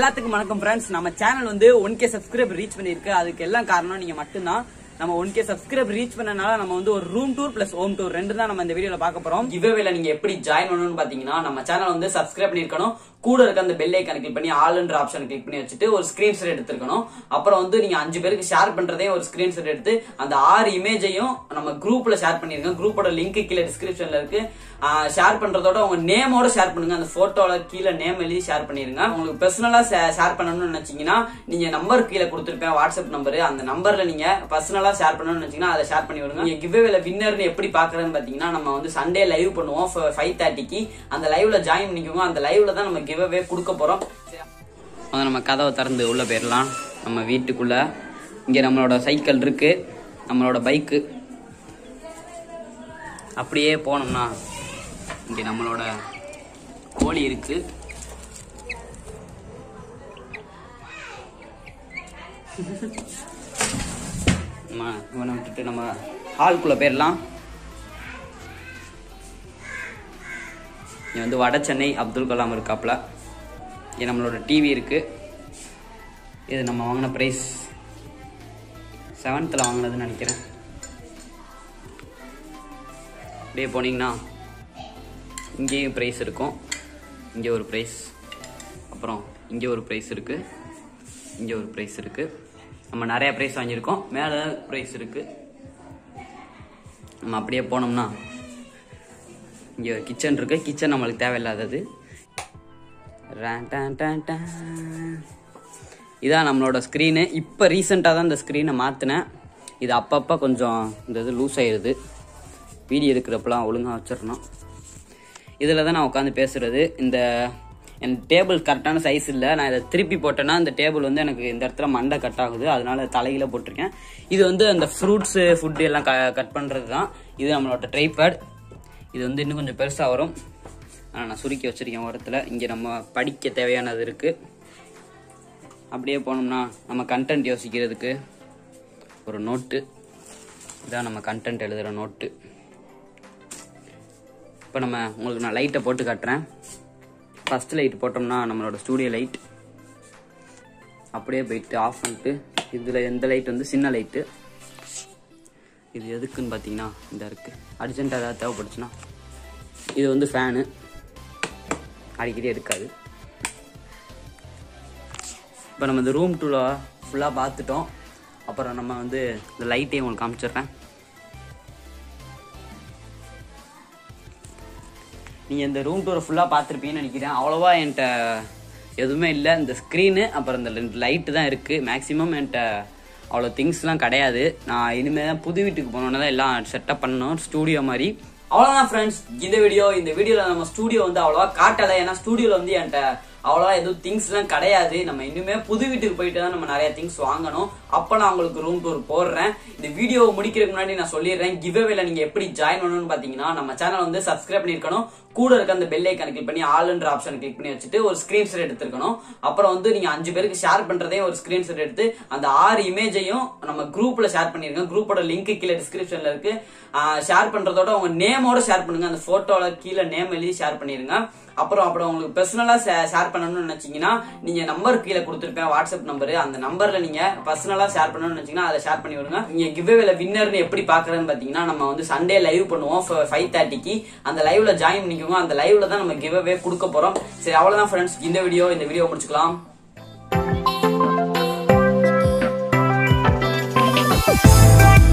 எல்லாத்துக்கும் வணக்கம் ஃப்ரெண்ட்ஸ் நம்ம சேனல் வந்து ஒன் கே சப்ஸ்கிரைபர் ரீச் பண்ணிருக்கு அதுக்கு எல்லாம் காரணம் நீங்க மட்டும்தான் நம்ம ஒன் கே சப்ஸ்கிரைபர் ரீச் பண்ணனால நம்ம வந்து ஒரு room tour plus home tour ரெண்டு தான் நம்ம இந்த வீடியோல பார்க்க போறோம் கிவ்வேல நீங்க எப்படி ஜாயின் பண்ணணும்னு பாத்தீங்கன்னா நம்ம சேனல் வந்து சப்ஸ்கிரைப் பண்ணிருக்கணும் கூட இருக்க அந்த பெல் ஐக்கான கிளிக் பண்ணி ஆல்ன்ற ஆப்ஷன் கிளிக் பண்ணி வச்சுட்டு ஒரு ஸ்கிரீன்ஷாட் எடுத்துருக்கணும் அப்புறம் வந்து நீங்க அஞ்சு பேருக்கு ஷேர் பண்றதே ஒரு ஸ்கிரீன்ஷாட் எடுத்து அந்த ஆறு இமேஜையும் நம்ம குரூப்ல ஷேர் பண்ணிருக்கோம் குரூப்போட லிங்க் கீழே டிஸ்கிரிப்ஷன்ல இருக்கு ஷேர் பண்றதோட உங்க நேமோட ஷேர் பண்ணுங்க அந்த போட்டோல கீழே நேம் எழுதி ஷேர் பண்ணிருங்க உங்களுக்கு பர்சனலா ஷேர் பண்ணணும்னு நினைச்சீங்கன்னா நீங்க நம்பர் கீழே கொடுத்துருப்பேன் வாட்ஸ்அப் நம்பர் அந்த நம்பர்ல நீங்க பர்சனலா ஷேர் பண்ணணும்னு நினைச்சீங்கன்னா அதை ஷேர் பண்ணி விடுங்க நீங்க கிவ்வேல வின்னர்னு எப்படி பாக்குறதுன்னு பாத்தீங்கன்னா நம்ம வந்து சண்டே லைவ் பண்ணுவோம் ஃபைவ் தேர்ட்டிக்கு அந்த லைவ்ல ஜாயின் பண்ணிக்கோங்க அந்த லைவ்ல தான் நம்ம கிவ்வே கொடுக்க போறோம் அதை நம்ம கதவை திறந்து உள்ள போயிடலாம் நம்ம வீட்டுக்குள்ள இங்க நம்மளோட சைக்கிள் இருக்கு நம்மளோட பைக்கு அப்படியே போனோம்னா இங்க நம்மளோட கோழி இருக்கு நம்ம இவனை விட்டுட்டு நம்ம ஹால்குள்ள போயிடலாம் இங்க வந்து வட சென்னை அப்துல் கலாம் இருக்காப்ல இங்க நம்மளோட டிவி இருக்கு இது நம்ம வாங்கின ப்ரைஸ் செவன்த்தில் வாங்கினதுன்னு நினைக்கிறேன் அப்படியே போனீங்கன்னா இங்கேயும் ப்ரைஸ் இருக்கும் இங்கே ஒரு ப்ரைஸ் அப்புறம் இங்கே ஒரு ப்ரைஸ் இருக்கு இங்கே ஒரு ப்ரைஸ் இருக்கு நம்ம நிறைய ப்ரைஸ் வாங்கியிருக்கோம் மேலே ப்ரைஸ் இருக்கு நம்ம அப்படியே போனோம்னா இங்கே ஒரு கிச்சன் இருக்கு கிச்சன் நம்மளுக்கு தேவையில்லாதது ரேன் டான் டான் டான். இதான் நம்மளோட ஸ்க்ரீனு இப்போ ரீசெண்டாக தான் இந்த ஸ்க்ரீனை மாற்றினேன் இது அப்பப்போ கொஞ்சம் இந்த இது லூஸ் ஆயிடுது வீடியோ எடுக்கிறப்பெல்லாம் ஒழுங்காக வச்சிடணும் இதில் தான் நான் உட்காந்து பேசுறது இந்த என் டேபிள் கரெக்டான சைஸ் இல்லை நான் இதை திருப்பி போட்டேன்னா இந்த டேபிள் வந்து எனக்கு இந்த இடத்துல மண்டை கட் ஆகுது அதனால தலையில போட்டிருக்கேன் இது வந்து அந்த ஃப்ரூட்ஸு ஃபுட்டு எல்லாம் க கட் பண்ணுறது தான் இது நம்மளோட ட்ரைபேட் இது வந்து இன்னும் கொஞ்சம் பெருசாக வரும் ஆனால் நான் சுருக்கி வச்சிருக்கேன் ஓரத்தில் இங்கே நம்ம படிக்க தேவையானது இருக்குது அப்படியே போனோம்னா நம்ம கண்டென்ட் யோசிக்கிறதுக்கு ஒரு நோட்டு இதான் நம்ம கண்டென்ட் எழுதுகிற நோட்டு இப்போ நம்ம உங்களுக்கு நான் லைட்டை போட்டு காட்டுறேன் ஃபஸ்ட் லைட் போட்டோம்னா நம்மளோட ஸ்டூடியோ லைட் அப்படியே போயிட்டு ஆஃப் பண்ணிட்டு இதில் எந்த லைட் வந்து சின்ன லைட்டு இது எதுக்குன்னு பார்த்தீங்கன்னா இந்த இருக்குது அர்ஜென்ட்டாக ஏதாவது தேவைப்படுச்சுன்னா இது வந்து ஃபேனு அடிக்கடி எடுக்காது இப்போ நம்ம இந்த ரூம் டூவில் ஃபுல்லாக பார்த்துட்டோம் அப்புறம் நம்ம வந்து இந்த லைட்டையும் உங்களுக்கு காமிச்சிடுறேன் நீங்கள் இந்த ரூம் டூரை ஃபுல்லாக பார்த்துருப்பீங்கன்னு நினைக்கிறேன் அவ்வளோவா என்கிட்ட எதுவுமே இல்லை இந்த ஸ்க்ரீனு அப்புறம் இந்த ரெண்டு லைட்டு தான் இருக்குது மேக்ஸிமம் என்கிட்ட அவ்வளோ திங்ஸ்லாம் கிடையாது நான் இனிமேல் தான் புது வீட்டுக்கு போனோன்னே தான் எல்லாம் செட்டப் பண்ணணும் ஸ்டூடியோ மாதிரி அவ்வளோதான் ஃப்ரெண்ட்ஸ் இந்த வீடியோ இந்த வீடியோவில் நம்ம ஸ்டூடியோ வந்து அவ்வளோவா காட்டலை ஏன்னா ஸ்டூடியோவில் வந்து என்கிட்ட அவ்வளோவா எதுவும் திங்ஸ்லாம் கிடையாது நம்ம இன்னுமே புது வீட்டுக்கு போயிட்டு தான் நம்ம நிறைய திங்ஸ் வாங்கணும் அப்போ நான் உங்களுக்கு ரூம் டூர் போடுறேன் இந்த வீடியோ முடிக்கிறதுக்கு முன்னாடி நான் சொல்லிடுறேன் கிவ்அவேல நீங்க எப்படி ஜாயின் பண்ணணும்னு பாத்தீங்கன்னா நம்ம சேனல் வந்து சப்ஸ்கிரைப் பண்ணிருக்கணும் கூட இருக்க அந்த பெல் ஐக்கான கிளிக் பண்ணி ஆல்ன்ற ஆப்ஷன் கிளிக் பண்ணி வச்சுட்டு ஒரு ஸ்கிரீன்ஷாட் எடுத்துருக்கணும் அப்புறம் வந்து நீங்க அஞ்சு பேருக்கு ஷேர் பண்றதே ஒரு ஸ்கிரீன்ஷாட் எடுத்து அந்த ஆறு இமேஜையும் நம்ம குரூப்ல ஷேர் பண்ணிருக்கோம் குரூப்போட லிங்க் கீழே டிஸ்கிரிப்ஷன்ல இருக்கு ஷேர் பண்றதோட உங்க நேமோட ஷேர் பண்ணுங்க அந்த போட்டோல கீழே நேம் எழுதி ஷேர் பண்ணிருங்க அப்புறம் அப்புறம் உங்களுக்கு பர்சனலா ஷேர் பண்ணணும்னு நினைச்சீங்கன்னா நீங்க நம்பர் கீழே கொடுத்துருப்பேன் வாட்ஸ்அப் நம்பர் அந்த நம்பர்ல நீங்க பர்சனலா ஷேர் பண்ணணும்னு நினைச்சீங்கன்னா அதை ஷேர் பண்ணி விடுங்க நீங்க கிவ்வேல வின்னர்னு எப்படி பாக்குறதுன்னு பாத்தீங்கன்னா நம்ம வந்து சண்டே லைவ் பண்ணுவோம் ஃபைவ் தேர்ட்டிக்கு அந்த லைவ்ல ஜாயின் பண்ணிக்கோங்க அந்த லைவ்ல தான் நம்ம கிவ்வே கொடுக்க போறோம் சரி அவ்வளவுதான் ஃப்ரெண்ட்ஸ் இந்த வீடியோ இந்த வீடியோ முடிச்சுக்கலாம் Thank